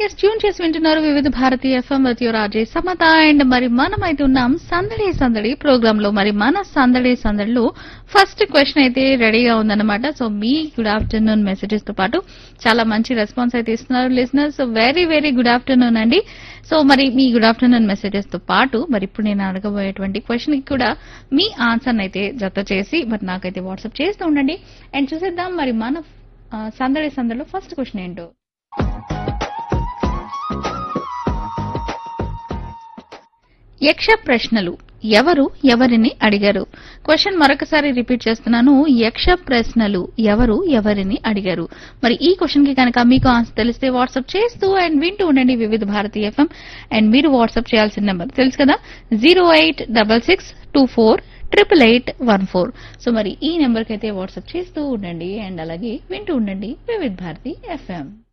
yes tune చేసి వింటున్నారు వివిధ Bharati FM with your RJ Samatha and మరి మనం అయితే ఉన్నాం సందడి సందడి ప్రోగ్రామ్ లో మరి మన సందడి సందడిలో ఫస్ట్ క్వశ్చన్ అయితే రెడీగా ఉందన్నమాట సో మీ గుడ్ ఆఫ్టర్నూన్ మెసేజెస్ తో పాటు చాలా మంచి రెస్పాన్స్ అయితే ఇస్తున్నారు listeners very very good afternoon అండి సో మరి మీ గుడ్ ఆఫ్టర్నూన్ మెసేజెస్ తో పాటు మరి ఇప్పుడు నేను అడగబోయేటువంటి క్వశ్చన్ కి కూడా మీ ఆన్సర్ అయితే జత చేసి మరి నాకైతే వాట్సాప్ చేస్తూ ఉండండి అండ్ చూసేద్దాం మరి మన ఆ, సందడి సందడిలో ఫస్ట్ క్వశ్చన్ ఏంటో యక్ష ప్రశ్నలు ఎవరు ఎవరిని అడిగారు క్వశ్చన్ మరొకసారి రిపీట్ చేస్తున్నాను యక్ష ప్రశ్నలు ఎవరు ఎవరిని అడిగారు మరి ఈ క్వశ్చన్ కి కనుక మీకు ఆన్సర్ తెలిస్తే వాట్సాప్ చేస్తూ అండ్ వింటూ ఉండండి వివిధ భారతి ఎఫ్ఎం అండ్ మీరు వాట్సాప్ చేయాల్సిన నెంబర్ తెలుసు కదా zero eight double six two four triple eight one four so మరి ఈ నెంబర్కి అయితే వాట్సాప్ చేస్తూ ఉండండి అండ్ అలాగే వింటూ ఉండండి వివిధ భారతి ఎఫ్ఎం